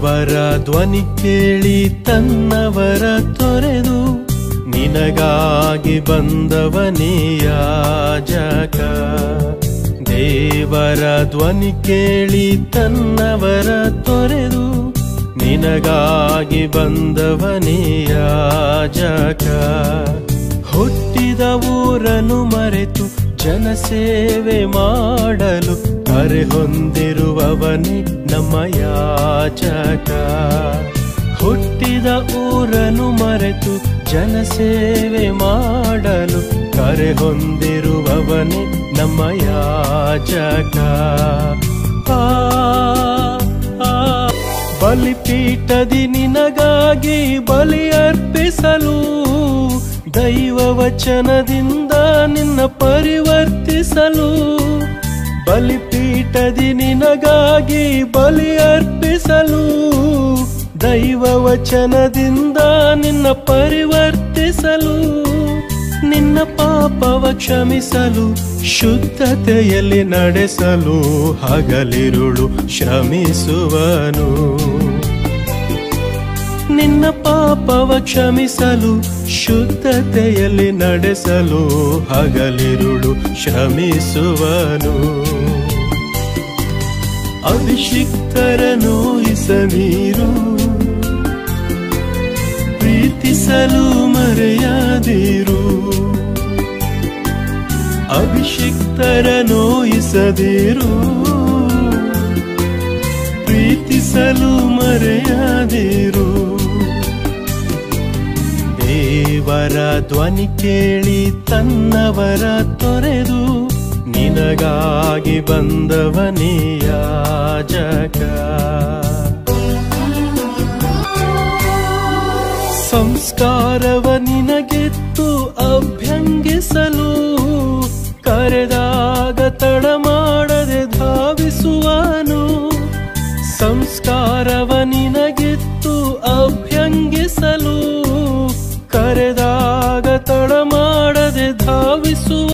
ದೇವರ ಧ್ವನಿ ಕೇಳಿ ತನ್ನವರ ತೊರೆದು ನಿನಗಾಗಿ ಬಂದವನೇ ಯಾಜಕ ದೇವರ ಧ್ವನಿ ಕೇಳಿ ತನ್ನವರ ತೊರೆದು ನಿನಗಾಗಿ ಬಂದವನೇ ಯಾಜಕ ಹುಟ್ಟಿದ ಊರನ್ನು ಮರೆತು ಜನಸೇವೆ ಮಾಡಲು ಕರೆ ಹೊಂದಿರುವವನೇ ನಮ್ಮ ಯಾಚಕ ಹುಟ್ಟಿದ ಊರನ್ನು ಮರೆತು ಜನಸೇವೆ ಮಾಡಲು ಕರೆ ಹೊಂದಿರುವವನೇ ನಮ್ಮ ಯಾಚಕ ಆ, ಆ, ಬಲಿಪೀಠದಿ ನಿನಗಾಗಿ ಬಲಿ ಅರ್ಪಿಸಲು ದೈವ ವಚನದಿಂದ ನಿನ್ನ ಪರಿವರ್ತಿಸಲು ಬಲಿಪೀಠದಿ ನಿನಗಾಗಿ ಬಲಿ ಅರ್ಪಿಸಲು ದೈವ ವಚನದಿಂದ ನಿನ್ನ ಪರಿವರ್ತಿಸಲು ನಿನ್ನ ಪಾಪವ ಕ್ಷಮಿಸಲು ಶುದ್ಧತೆಯಲ್ಲಿ ನಡೆಸಲು ಹಗಲಿರುಳು ಶ್ರಮಿಸುವನು ನಿನ್ನ ಪಾಪವ ಕ್ಷಮಿಸಲು ಶುದ್ಧತೆಯಲ್ಲಿ ನಡೆಸಲು ಹಗಲಿರುಳು ಶ್ರಮಿಸುವನು ಅಭಿಷಿಕ್ತರನು ಇಸನೀರು ಪ್ರೀತಿಸಲು ಮರೆಯಾದಿರು ಅಭಿಷಿಕ್ತರನು ಇಸದಿರು ಪ್ರೀತಿಸಲು ಮರೆಯಾದಿರು ದೇವರ ಧ್ವನಿ ಕೇಳಿ ತನ್ನವರ ತೊರೆದು ನಿನಗಾಗಿ ಬಂದವನೇ ಯಾಜಕ ಸಂಸ್ಕಾರವ ನಿನಗೆತ್ತು ಅಭ್ಯಂಗಿಸಲು ಕರೆದಾಗ ತಡ ಮಾಡದೆ ಧಾವಿಸುವನು ಸಂಸ್ಕಾರವ ನಿನಗೆತ್ತು ಅಭ್ಯಂಗಿಸಲು ಕರೆದಾಗ ತಡ ಮಾಡದೆ ಧಾವಿಸುವನು